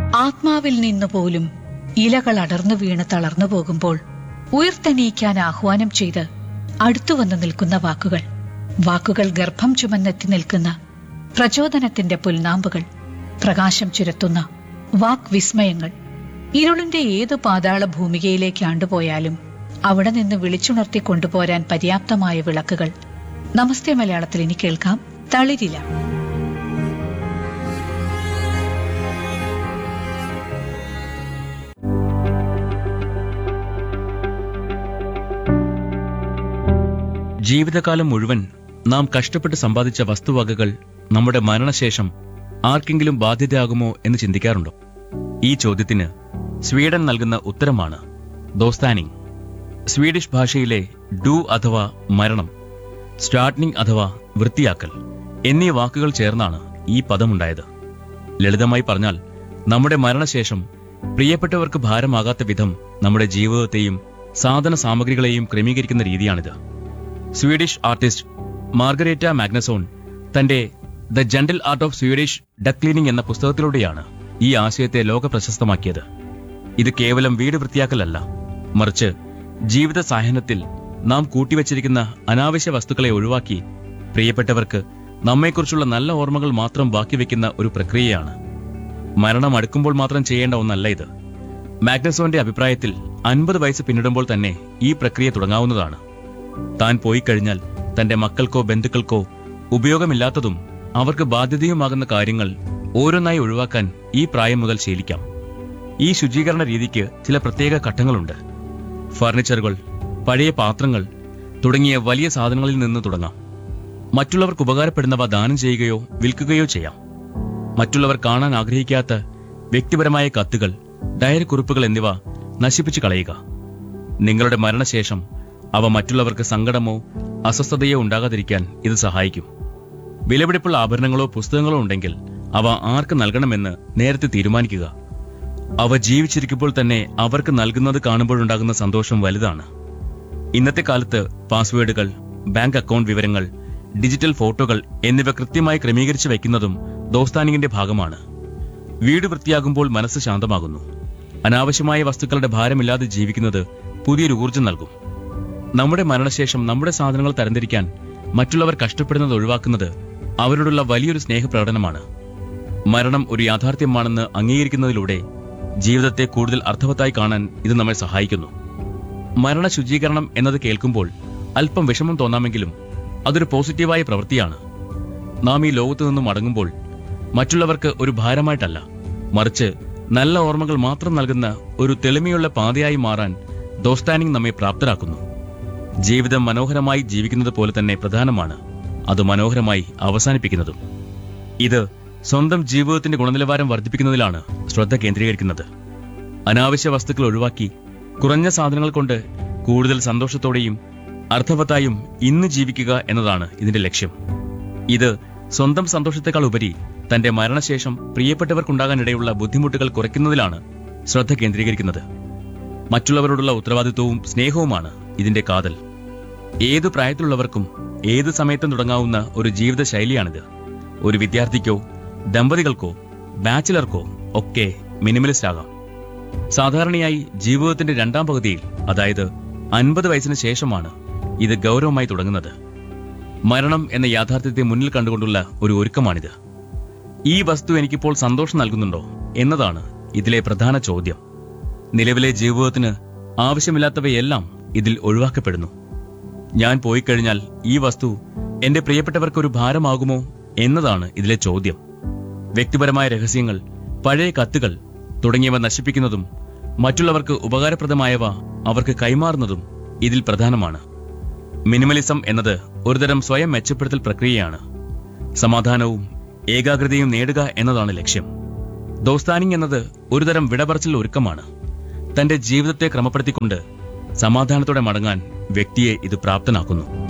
ആത്മാവിൽ നിന്ന് പോലും ഇലകൾ അടർന്നു വീണ് തളർന്നു പോകുമ്പോൾ ഉയർത്തെണീക്കാൻ ആഹ്വാനം ചെയ്ത് അടുത്തുവന്ന് നിൽക്കുന്ന വാക്കുകൾ വാക്കുകൾ ഗർഭം ചുമന്നെത്തി നിൽക്കുന്ന പ്രചോദനത്തിന്റെ പുൽനാമ്പുകൾ പ്രകാശം ചുരത്തുന്ന വാക് വിസ്മയങ്ങൾ ഇരുളിന്റെ ഏത് പാതാള ഭൂമികയിലേക്ക് ആണ്ടുപോയാലും അവിടെ നിന്ന് വിളിച്ചുണർത്തി കൊണ്ടുപോരാൻ പര്യാപ്തമായ വിളക്കുകൾ നമസ്തേ മലയാളത്തിൽ ഇനി കേൾക്കാം തളിരില ജീവിതകാലം മുഴുവൻ നാം കഷ്ടപ്പെട്ട് സമ്പാദിച്ച വസ്തുവകകൾ നമ്മുടെ മരണശേഷം ആർക്കെങ്കിലും ബാധ്യതയാകുമോ എന്ന് ചിന്തിക്കാറുണ്ടോ ഈ ചോദ്യത്തിന് സ്വീഡൻ നൽകുന്ന ഉത്തരമാണ് ദോസ്താനിങ് സ്വീഡിഷ് ഭാഷയിലെ ഡു അഥവാ മരണം സ്റ്റാർട്ടിനിങ് അഥവാ വൃത്തിയാക്കൽ എന്നീ വാക്കുകൾ ചേർന്നാണ് ഈ പദമുണ്ടായത് ലളിതമായി പറഞ്ഞാൽ നമ്മുടെ മരണശേഷം പ്രിയപ്പെട്ടവർക്ക് ഭാരമാകാത്ത വിധം നമ്മുടെ ജീവിതത്തെയും സാധന സാമഗ്രികളെയും ക്രമീകരിക്കുന്ന രീതിയാണിത് സ്വീഡിഷ് ആർട്ടിസ്റ്റ് മാർഗരേറ്റ മാഗ്നസോൺ തന്റെ the gentle art of Swedish death cleaning എന്ന പുസ്തകത്തിലൂടെയാണ് ഈ ആശയത്തെ ലോക പ്രശസ്തമാക്കിയത് ഇത് കേവലം വീട് വൃത്തിയാക്കലല്ല മറിച്ച് ജീവിത സാഹനത്തിൽ നാം കൂട്ടിവച്ചിരിക്കുന്ന അനാവശ്യ വസ്തുക്കളെ ഒഴിവാക്കി പ്രിയപ്പെട്ടവർക്ക് നമ്മെക്കുറിച്ചുള്ള നല്ല ഓർമ്മകൾ മാത്രം ബാക്കി വെക്കുന്ന ഒരു പ്രക്രിയയാണ് മരണം അടുക്കുമ്പോൾ മാത്രം ചെയ്യേണ്ട ഒന്നല്ല ഇത് മാഗ്നസോന്റെ അഭിപ്രായത്തിൽ അൻപത് വയസ്സ് പിന്നിടുമ്പോൾ തന്നെ ഈ പ്രക്രിയ തുടങ്ങാവുന്നതാണ് താൻ പോയി കഴിഞ്ഞാൽ തന്റെ മക്കൾക്കോ ബന്ധുക്കൾക്കോ ഉപയോഗമില്ലാത്തതും അവർക്ക് ബാധ്യതയുമാകുന്ന കാര്യങ്ങൾ ഓരോന്നായി ഒഴിവാക്കാൻ ഈ പ്രായം മുതൽ ശീലിക്കാം ഈ ശുചീകരണ രീതിക്ക് ചില പ്രത്യേക ഘട്ടങ്ങളുണ്ട് ഫർണിച്ചറുകൾ പഴയ പാത്രങ്ങൾ തുടങ്ങിയ വലിയ സാധനങ്ങളിൽ നിന്ന് തുടങ്ങാം മറ്റുള്ളവർക്ക് ഉപകാരപ്പെടുന്നവ ദാനം ചെയ്യുകയോ വിൽക്കുകയോ ചെയ്യാം മറ്റുള്ളവർ കാണാൻ ആഗ്രഹിക്കാത്ത വ്യക്തിപരമായ കത്തുകൾ ഡയറി കുറിപ്പുകൾ എന്നിവ നശിപ്പിച്ചു കളയുക നിങ്ങളുടെ മരണശേഷം അവ മറ്റുള്ളവർക്ക് സങ്കടമോ അസ്വസ്ഥതയോ ഉണ്ടാകാതിരിക്കാൻ ഇത് സഹായിക്കും വിലപിടിപ്പുള്ള ആഭരണങ്ങളോ പുസ്തകങ്ങളോ ഉണ്ടെങ്കിൽ അവ ആർക്ക് നൽകണമെന്ന് നേരത്തെ തീരുമാനിക്കുക അവ ജീവിച്ചിരിക്കുമ്പോൾ തന്നെ അവർക്ക് നൽകുന്നത് കാണുമ്പോഴുണ്ടാകുന്ന സന്തോഷം വലുതാണ് ഇന്നത്തെ കാലത്ത് പാസ്വേഡുകൾ ബാങ്ക് അക്കൗണ്ട് വിവരങ്ങൾ ഡിജിറ്റൽ ഫോട്ടോകൾ എന്നിവ കൃത്യമായി ക്രമീകരിച്ചു വയ്ക്കുന്നതും ദോസ്താനിങ്ങിന്റെ ഭാഗമാണ് വീട് വൃത്തിയാകുമ്പോൾ മനസ്സ് ശാന്തമാകുന്നു അനാവശ്യമായ വസ്തുക്കളുടെ ഭാരമില്ലാതെ ജീവിക്കുന്നത് പുതിയൊരു ഊർജ്ജം നൽകും നമ്മുടെ മരണശേഷം നമ്മുടെ സാധനങ്ങൾ തരംതിരിക്കാൻ മറ്റുള്ളവർ കഷ്ടപ്പെടുന്നത് ഒഴിവാക്കുന്നത് അവരോടുള്ള വലിയൊരു സ്നേഹപ്രകടനമാണ് മരണം ഒരു യാഥാർത്ഥ്യമാണെന്ന് അംഗീകരിക്കുന്നതിലൂടെ ജീവിതത്തെ കൂടുതൽ അർത്ഥവത്തായി കാണാൻ ഇത് നമ്മെ സഹായിക്കുന്നു മരണ ശുചീകരണം എന്നത് കേൾക്കുമ്പോൾ അല്പം വിഷമം തോന്നാമെങ്കിലും അതൊരു പോസിറ്റീവായ പ്രവൃത്തിയാണ് നാം ഈ ലോകത്തു നിന്നും മടങ്ങുമ്പോൾ മറ്റുള്ളവർക്ക് ഒരു ഭാരമായിട്ടല്ല മറിച്ച് നല്ല ഓർമ്മകൾ മാത്രം നൽകുന്ന ഒരു തെളിമയുള്ള പാതയായി മാറാൻ ദോസ്താനിങ് നമ്മെ പ്രാപ്തരാക്കുന്നു ജീവിതം മനോഹരമായി ജീവിക്കുന്നത് പോലെ തന്നെ പ്രധാനമാണ് അത് മനോഹരമായി അവസാനിപ്പിക്കുന്നതും ഇത് സ്വന്തം ജീവിതത്തിന്റെ ഗുണനിലവാരം വർദ്ധിപ്പിക്കുന്നതിലാണ് ശ്രദ്ധ കേന്ദ്രീകരിക്കുന്നത് അനാവശ്യ വസ്തുക്കൾ ഒഴിവാക്കി കുറഞ്ഞ സാധനങ്ങൾ കൊണ്ട് കൂടുതൽ സന്തോഷത്തോടെയും അർത്ഥവത്തായും ഇന്ന് ജീവിക്കുക എന്നതാണ് ഇതിന്റെ ലക്ഷ്യം ഇത് സ്വന്തം സന്തോഷത്തെക്കാൾ ഉപരി തന്റെ മരണശേഷം പ്രിയപ്പെട്ടവർക്കുണ്ടാകാനിടയുള്ള ബുദ്ധിമുട്ടുകൾ കുറയ്ക്കുന്നതിലാണ് ശ്രദ്ധ കേന്ദ്രീകരിക്കുന്നത് മറ്റുള്ളവരോടുള്ള ഉത്തരവാദിത്വവും സ്നേഹവുമാണ് ഇതിന്റെ കാതൽ ഏതു പ്രായത്തിലുള്ളവർക്കും ഏത് സമയത്തും തുടങ്ങാവുന്ന ഒരു ജീവിത ശൈലിയാണിത് ഒരു വിദ്യാർത്ഥിക്കോ ദമ്പതികൾക്കോ ബാച്ചിലർക്കോ ഒക്കെ മിനിമലിസ്റ്റ് ആകാം സാധാരണയായി ജീവിതത്തിന്റെ രണ്ടാം പകുതിയിൽ അതായത് അൻപത് വയസ്സിന് ശേഷമാണ് ഇത് ഗൗരവമായി തുടങ്ങുന്നത് മരണം എന്ന യാഥാർത്ഥ്യത്തെ മുന്നിൽ കണ്ടുകൊണ്ടുള്ള ഒരു ഒരുക്കമാണിത് ഈ വസ്തു എനിക്കിപ്പോൾ സന്തോഷം നൽകുന്നുണ്ടോ എന്നതാണ് ഇതിലെ പ്രധാന ചോദ്യം നിലവിലെ ജീവിതത്തിന് ആവശ്യമില്ലാത്തവയെല്ലാം ഇതിൽ ഒഴിവാക്കപ്പെടുന്നു ഞാൻ പോയി കഴിഞ്ഞാൽ ഈ വസ്തു എന്റെ പ്രിയപ്പെട്ടവർക്ക് ഒരു ഭാരമാകുമോ എന്നതാണ് ഇതിലെ ചോദ്യം വ്യക്തിപരമായ രഹസ്യങ്ങൾ പഴയ കത്തുകൾ തുടങ്ങിയവ നശിപ്പിക്കുന്നതും മറ്റുള്ളവർക്ക് ഉപകാരപ്രദമായവ അവർക്ക് കൈമാറുന്നതും ഇതിൽ പ്രധാനമാണ് മിനിമലിസം എന്നത് ഒരുതരം സ്വയം മെച്ചപ്പെടുത്തൽ പ്രക്രിയയാണ് സമാധാനവും ഏകാഗ്രതയും നേടുക എന്നതാണ് ലക്ഷ്യം ദോസ്താനിങ് എന്നത് ഒരുതരം വിടപറച്ചിൽ ഒരുക്കമാണ് തന്റെ ജീവിതത്തെ ക്രമപ്പെടുത്തിക്കൊണ്ട് സമാധാനത്തോടെ മടങ്ങാൻ വ്യക്തിയെ ഇത് പ്രാപ്തനാക്കുന്നു